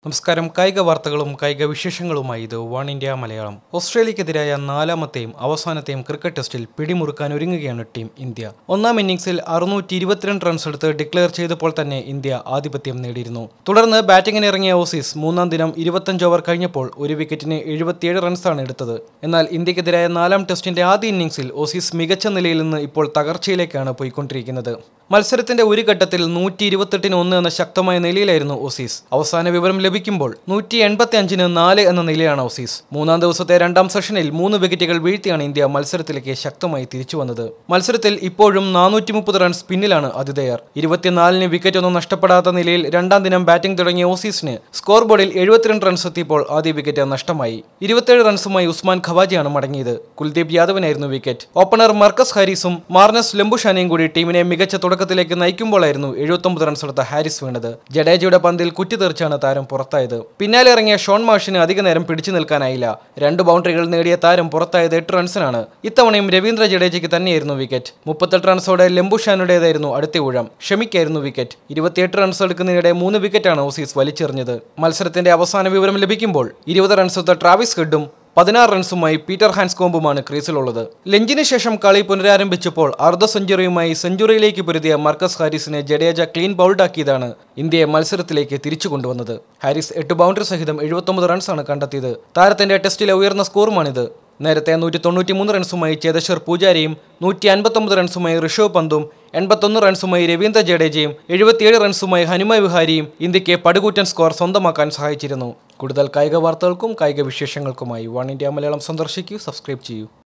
നമസ്കാരം കായിക വാർത്തകളും കായിക വിശേഷങ്ങളുമായി ഇത് വൺ ഇന്ത്യ മലയാളം ഓസ്ട്രേലിയക്കെതിരായ നാലാമത്തെയും അവസാനത്തെയും ക്രിക്കറ്റ് ടെസ്റ്റിൽ പിടിമുറുക്കാൻ ഒരുങ്ങുകയാണ് ടീം ഇന്ത്യ ഒന്നാം ഇന്നിംഗ്സിൽ അറുന്നൂറ്റി ഇരുപത്തിരണ്ട് റൺസ് എടുത്ത് ഡിക്ലെയർ ചെയ്തപ്പോൾ തന്നെ ഇന്ത്യ ആധിപത്യം നേടിയിരുന്നു തുടർന്ന് ബാറ്റിംഗിന് ഇറങ്ങിയ ഓസീസ് മൂന്നാം ദിനം ഇരുപത്തഞ്ച് ഓവർ കഴിഞ്ഞപ്പോൾ ഒരു വിക്കറ്റിന് എഴുപത്തിയേഴ് റൺസാണ് എടുത്തത് എന്നാൽ ഇന്ത്യക്കെതിരായ നാലാം ടെസ്റ്റിന്റെ ആദ്യ ഇന്നിംഗ്സിൽ ഓസീസ് മികച്ച നിലയിൽ നിന്ന് ഇപ്പോൾ തകർച്ചയിലേക്കാണ് പോയിക്കൊണ്ടിരിക്കുന്നത് മത്സരത്തിന്റെ ഒരു ഘട്ടത്തിൽ നൂറ്റി ഇരുപത്തെട്ടിന് ഒന്ന് എന്ന ശക്തമായ നിലയിലായിരുന്നു ഓസീസ് അവസാന വിവരം ലഭിക്കുമ്പോൾ നൂറ്റി എൺപത്തി അഞ്ചിന് നാല് എന്ന നിലയാണ് ഓസീസ് മൂന്നാം ദിവസത്തെ രണ്ടാം സെഷനിൽ മൂന്ന് വിക്കറ്റുകൾ വീഴ്ത്തിയാണ് ഇന്ത്യ മത്സരത്തിലേക്ക് ശക്തമായി തിരിച്ചു വന്നത് മത്സരത്തിൽ ഇപ്പോഴും നാനൂറ്റി മുപ്പത് റൺസ് പിന്നിലാണ് ആതിഥേയർ ഇരുപത്തിനാലിന് വിക്കറ്റ് ഒന്നും നഷ്ടപ്പെടാത്ത നിലയിൽ രണ്ടാം ദിനം ബാറ്റിംഗ് തുടങ്ങിയ ഓസീസിന് സ്കോർ ബോർഡിൽ എഴുപത്തിരണ്ട് റൺസ് എത്തിയപ്പോൾ ആദ്യ വിക്കറ്റ് നഷ്ടമായി ഇരുപത്തിയേഴ് റൺസുമായി ഉസ്മാൻ ഖവാജിയാണ് മടങ്ങിയത് കുൽദീപ് യാദവിനായിരുന്നു വിക്കറ്റ് ഓപ്പണർ മർക്കസ് ഹാരിസും മാർനസ് ലംബുഷാനയും കൂടി ടീമിനെ മികച്ച തുടക്കത്തിലേക്ക് നയിക്കുമ്പോഴായിരുന്നു എഴുപത്തൊമ്പത് റൺസ് എടുത്ത ഹാരിസ് വീണത് ജഡേജയുടെ പന്തിൽ കുറ്റിതെറിച്ചാണ് താരം പുറത്തായത് പിന്നാലെ ഇറങ്ങിയ ഷോൺ മാഷിന് അധിക നേരം പിടിച്ചു നിൽക്കാനായില്ല രണ്ട് ബൗണ്ടറികൾ നേടിയ താരം പുറത്തായത് എട്ട് റൺസിനാണ് ഇത്തവണയും രവീന്ദ്ര ജഡേജയ്ക്ക് തന്നെയായിരുന്നു വിക്കറ്റ് മുപ്പത്തെട്ട് റൺസോടെ ലംബുഷാനുടേതായിരുന്നു അടുത്ത ഊഴം ഷമിക്കായിരുന്നു വിക്കറ്റ് ഇരുപത്തിയെട്ട് റൺസ് എടുക്കുന്നതിനിടെ മൂന്ന് വിക്കറ്റാണ് ഓസീസ് വലിച്ചെറിഞ്ഞത് മത്സരത്തിന്റെ അവസാന വിവരം ലഭിക്കുമ്പോൾ ഇരുപത് റൺസ് എടുത്ത ട്രാവിസ് ഹെഡും പതിനാറ് റൺസുമായി പീറ്റർ ഹാൻസ്കോംബുമാണ് ക്രീസിലുള്ളത് ലഞ്ചിന് ശേഷം കളി പുനരാരംഭിച്ചപ്പോൾ അർദ്ധ സെഞ്ചുറിയുമായി സെഞ്ചുറിയിലേക്ക് പൊരുതിയ മർക്കസ് ഹാരിസിനെ ജഡേജ ക്ലീൻ ബൗൾഡാക്കിയതാണ് ഇന്ത്യയെ മത്സരത്തിലേക്ക് തിരിച്ചു കൊണ്ടുവന്നത് ഹാരിസ് എട്ട് ബൗണ്ടറി സഹിതം എഴുപത്തൊമ്പത് റൺസാണ് കണ്ടെത്തിയത് താരത്തിന്റെ ടെസ്റ്റിലെ ഉയർന്ന സ്കോറുമാണിത് നേരത്തെ നൂറ്റി തൊണ്ണൂറ്റി മൂന്ന് റൺസുമായി ചേതശ്വർ പൂജാരിയും നൂറ്റി അൻപത്തൊമ്പത് റൺസുമായി ഋഷഭ് പന്തും എൺപത്തൊന്ന് റൺസുമായി രവീന്ദ്ര ജഡേജയും എഴുപത്തിയേഴ് റൺസുമായി ഹനുമ വിഹാരിയും ഇന്ത്യക്ക് പടുകൂറ്റൻ സ്കോർ സ്വന്തമാക്കാൻ സഹായിച്ചിരുന്നു കൂടുതൽ കായിക വാർത്തകൾക്കും കായിക വിശേഷങ്ങൾക്കുമായി വൺ ഇന്ത്യ മലയാളം സന്ദർശിക്കൂ സബ്സ്ക്രൈബ് ചെയ്യൂ